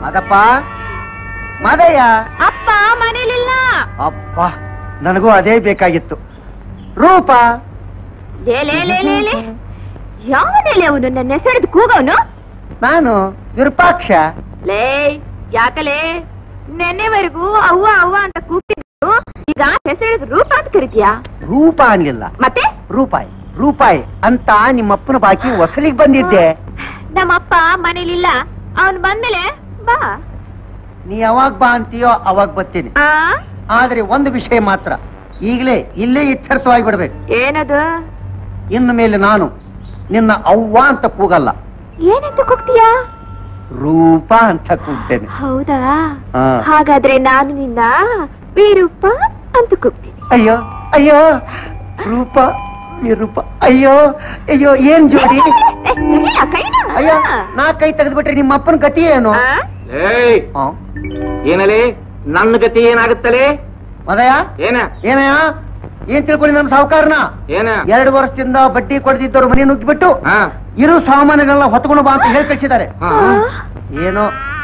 ಅದಪ್ಪ ಮಾದಯ್ಯ ಅಪ್ಪ ಮನೇಲಿಲ್ಲ ಅಪ್ಪ ನನಗೂ ಅದೇ ಬೇಕಾಗಿತ್ತು ರೂಪ ಲೇ ಲೇ ಲೇ ಲೇ ಲೇ ಯಾವನೇಲೆ ಅವನು ನನ್ನ ಹೆಸರಿದ್ ಕೂಗವನು ನಾನು ವಿರೂಪಾಕ್ಷ ಲೇ ಯಾಕಲೇ ನೆನ್ನೆವರೆಗೂ ಅವ್ವ ಅವ್ವ ಅಂತ ಕೂಗ್ತಿದ್ರು ಈಗ ಹೆಸರಿದ್ ರೂಪ ಅಂತ ಕರಿತೀಯಾ ರೂಪ ಅನ್ಲಿಲ್ಲ ಮತ್ತೆ ರೂಪಾಯಿ ರೂಪಾಯಿ ಅಂತ ನಿಮ್ಮಪ್ಪನ ಬಾಕಿ ವಸಲಿಗೆ ಬಂದಿದ್ದೆ ನಮ್ಮಪ್ಪ ಮನೇಲಿಲ್ಲ ಅವನ್ ಬಂದ್ಮೇಲೆ ಬಾ ನೀ ಯಾವಾಗ ಬಾ ಅಂತೀಯೋ ಅವಾಗ ಬರ್ತೀನಿ ಆ ಆದ್ರೆ ಒಂದು ವಿಷಯ ಮಾತ್ರ ಈಗಲೇ ಇಲ್ಲೇ ಇತ್ಯರ್ಥವಾಗಿ ಬಿಡ್ಬೇಕು ಏನದು ಇನ್ನು ಮೇಲೆ ನಾನು ನಿನ್ನ ಅವ್ವ ಅಂತ ಕೂಗಲ್ಲ ಏನಂತ ಕೂಗ್ತೀಯಾ ರೂಪ ಅಂತ ಕೂಗ್ತೇನೆ ಹೌದಾ ಹಾ. ಹಾಗಾದ್ರೆ ನಾನು ನಿನ್ನ ವಿರೂಪ ಅಂತ ಕೂಗ್ತೀನಿ ಅಯ್ಯೋ ಅಯ್ಯೋ ರೂಪ ವಿರೂಪ ಅಯ್ಯೋ ಅಯ್ಯೋ ಏನ್ ಜೋಡಿ ಏ, ಸರಿಯಾ, ಕೈನಾ? ಅಯ್ಯೋ ನಾ ಕೈ ತೆಗೆದ್ಬಿಟ್ರೆ ನಿಮ್ಮ ಅಪ್ಪನ ಗತಿ ಏನು ಆ? ಏಯ್ ಆ, ಏನಲೇ ನನ್ನ ಗತಿ ಏನಾಗುತ್ತಲೇ ಮದಯ ಏನ ಏನಯ್ಯ ಏನ್ ತಿಳ್ಕೊಳ್ಳಿ ನಮ್ಮ ಸಾಹುಕಾರನ ಏನ ಎರಡು ವರ್ಷದಿಂದ ಬಡ್ಡಿ ಕೊಡ್ತಿದ್ದವ್ರು ಮನೆ ನುಗ್ಗಿಬಿಟ್ಟು ಹಾ ಇರು ಸಾಮಾನುಗಳನ್ನ ಹೊತ್ಕೊಂಡು ಬಾ ಅಂತ ಹೇಳಿ ಕಳಿಸಿದ್ದಾರೆ ಹಾ. ಏನೋ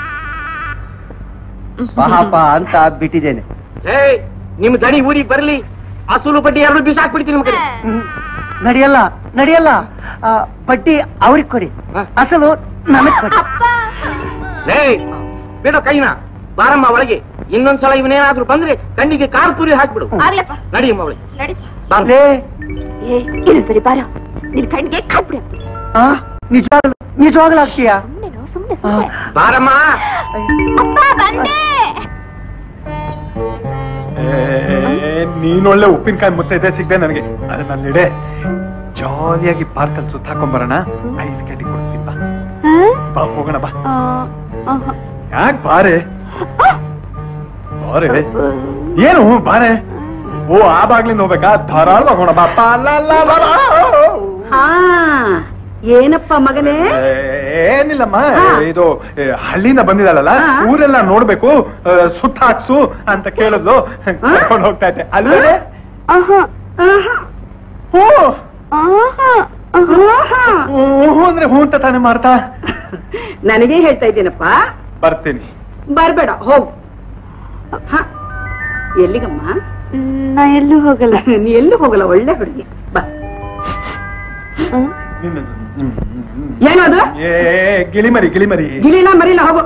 ಪಾಪ ಅಂತ ಬಿಟ್ಟಿದ್ದೇನೆ ಏಯ್ ನಿಮ್ ದಣಿ ಊರಿಗೆ ಬರ್ಲಿ ಅಸಲು ಬಡ್ಡಿ ಎರಡು ಬೀಸ ಹಾಕ್ಬಿಡ್ತೀನಿ ನಿಮ್ ಕಡೆ ಹ್ಮ್. ನಡೆಯಲ್ಲ ನಡೆಯಲ್ಲ ಆ, ಬಡ್ಡಿ ಅವ್ರಿಗೆ ಕೊಡಿ ಹಾ. ಅಸಲು ನನಗ್ ಕೊಡಿ ಅಪ್ಪ ಏಯ್ ಬಿಡೋ ಕೈನ ಬಾರಮ್ಮ ಒಳಗೆ ಇನ್ನೊಂದ್ಸಲ ಇವನೇನಾದ್ರೂ ಬಂದ್ರೆ ಕಣ್ಣಿಗೆ ಕಾರ್ ತುರಿ ಹಾಕ್ಬಿಡು ಆಗ್ಲಪ್ಪ ನಡಿಯಮ್ಮ ಒಳಗೆ ನಡಿ ಬಾರ ಲೇ, ಏ ಇರು ಸರಿ ಬಾರ ನಿನ್ ಕಣ್ಣಿಗೆ ಕಾದ್ಬಿಡ ಆ, ನಿಜವಾಗ್ಲು ನಿಜವಾಗ್ಲೂ ಆಗ್ತೀಯಾ ಸುಮ್ಮನೆ ಸುಮ್ಮನೆ ಸುಮ್ಮನೆ ಬಾರಮ್ಮ ಅಪ್ಪ ಬಂದೆ ನೀನೊಳ್ಳೆ ಉಪ್ಪಿನಕಾಯಿ ಮುತ್ತೈದೆ ಸಿಗ್ದೆ ನನಗೆ ಅದು ನಲ್ಲಿಡೆ ಜಾಲಿಯಾಗಿ ಪಾರ್ಕಲ್ಲಿ ಸುತ್ತಾಕೊಂಬರೋಣ ಐಸ್ ಕ್ಯಾಂಡಿ ಕೊಡ್ತೀನಿ ಬಾ ಬಾ ಹೋಗೋಣ ಬಾ ಯಾಕೆ ಬಾರೆ ಬಾರೆ ಏನು ಬಾರೆ ಓ ಆ ಬಾಗ್ಲಿಂದ ಹೋಗ್ಬೇಕಾ ಧಾರಾಳವಾಗಿ ಹೋಗೋಣ ಬಾ ಪಾ, ಲಾ, ಲಾ, ಲಾ, ಲಾ. ಹಾ ಏನಪ್ಪ ಮಗನೇ ಏನಿಲ್ಲಮ್ಮ ಹಾ. ಇದು ಏ, ಹಳ್ಳಿಯಿಂದ ಬಂದಿದ್ದಾಳಲ್ಲ ಹಾ. ಊರೆಲ್ಲ ನೋಡ್ಬೇಕು ಆ, ಸುತ್ತ ಹಾಕ್ಸು ಅಂತ ಕೇಳಿದ್ಲು ಕರ್ಕೊಂಡು ಹೋಗ್ತಾ ಇದ್ದೆ ಅಲ್ಲೇ ಆಹಾ, ಆಹಾ, ಹ್ಞೂ ಆಹಾ, ಆಹಾ. ಹ್ಞೂ ಅಂದ್ರೆ ಹ್ಞೂ ಅಂತ ತಾನೇ ಮಾಡ್ತಾ ನನಗೆ ಹೇಳ್ತಾ ಇದ್ದೀನಪ್ಪ ಬರ್ತೀನಿ ಬರ್ಬೇಡ ಹೋಗು ಹ, ಎಲ್ಲಿಗಮ್ಮ ನಾ ಎಲ್ಲೂ ಹೋಗಲ್ಲ ನೀ ಎಲ್ಲೂ ಹೋಗಲ್ಲ ಒಳ್ಳೆ ಹುಡುಗಿ ಬಾ ನಿನ್ನ- ಹ್ಮ್, ಹ್ಮ್, ಹ್ಮ್. ಏನು ಅದು ಏ ಗಿಳಿಮರಿ ಗಿಳಿಮರಿ ಗಿಳಿನ ಮರಿಲ ಹೋಗು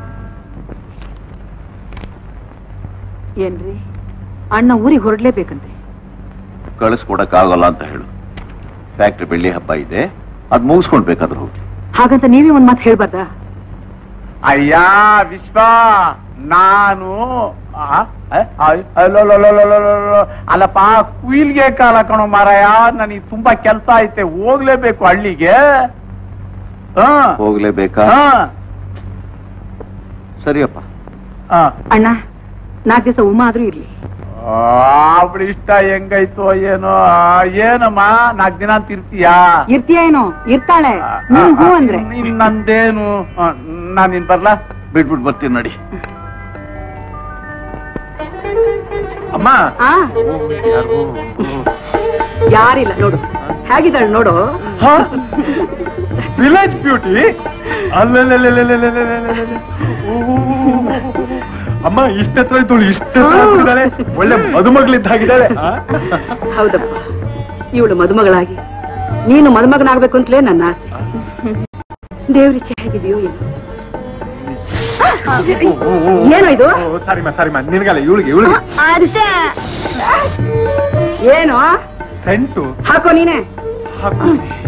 ಏನ್ರಿ ಅಣ್ಣ ಊರಿಗೆ ಹೊರಡ್ಲೇಬೇಕಂತೆ ಕಳಿಸ್ಕೊಡಕ್ಕಾಗಲ್ಲ ಅಂತ ಹೇಳು ಫ್ಯಾಕ್ಟ್ರಿ ಬೆಳ್ಳಿ ಹಬ್ಬ ಇದೆ ಅದ್ ಮುಗಿಸ್ಕೊಂಡ್ ಬೇಕಾದ್ರೆ ಹೋಗಿ ಹಾಗಂತ ನೀವೇ ಒಂದ್ ಮಾತು ಹೇಳ್ಬಾರ್ದಾ ಅಯ್ಯ ವಿಶ್ವ ನಾನು ಆ, ಆ, ಆ, ಅಲ್ಲಲ್ಲಲ್ಲಲ್ಲಲ್ಲಲ್ಲ. ಅಲ್ಲಪ್ಪ ಕುಯಿಲ್ಗೆ ಕಾಲ ಕಣೋ ಮಾರಾಯ ನನಗೆ ತುಂಬಾ ಕೆಲಸ ಐತೆ ಹೋಗ್ಲೇಬೇಕು ಹಳ್ಳಿಗೆ ಹಾ ಹೋಗ್ಲೇಬೇಕಾ ಹಾ ಸರಿಯಪ್ಪ ಹಾ ಅಣ್ಣ ನಾಲ್ಕು ದಿವಸ ಉಮಾ ಆದ್ರೂ ಇರ್ಲಿ ಅವಳ ಇಷ್ಟ ಹೆಂಗೈತೋ ಏನೋ ಆ, ಏನಮ್ಮ ನಾಲ್ಕು ದಿನ ಅಂತ ಇರ್ತೀಯಾ ಇರ್ತೀಯ ಏನೋ ಇರ್ತಾಳೆ ನೀನ್ ಹೂ ಅಂದ್ರೆ ಇನ್ ನಂದೇನು ಆ, ನಾನ್ ನಿನ್ ಬರ್ಲಾ ಬಿಟ್ಬಿಟ್ಟು ಬರ್ತೀನಿ ನಡಿ ಅಮ್ಮ ಆ ಯಾರಿಲ್ಲ ನೋಡು ಹೇಗಿದ್ದಾಳೆ ನೋಡು ವಿಲೇಜ್ ಬ್ಯೂಟಿ ಅಮ್ಮ ಇಷ್ಟತ್ರ ಇದ್ದಳು ಇಷ್ಟ ಒಳ್ಳೆ ಮದುಮಗಳಿದ್ದಾಗಿದ್ದಾಳೆ ಆ? ಹೌದಪ್ಪ ಇವಳು ಮದುಮಗಳಾಗಿ ನೀನು ಮದುಮಗನಾಗ್ಬೇಕು ಅಂತಲೇ ನನ್ನ ಆಸೆ ದೇವ್ರಿಚ್ಛೆ ಹೇಗಿದೆಯೋ ಏನು ಏನೋ ಇದು ಓ, ಸಾರಿಮ್ಮ ಸಾರಿಮ್ಮ ನಿನಗಲ್ಲ ಇವಳಿಗೆ ಇವಳಿಗೆ ಅರ್ಧ ಏನು ಸೆಂಟು ಹಾಕೋ ನೀನೆ ಹಾಕು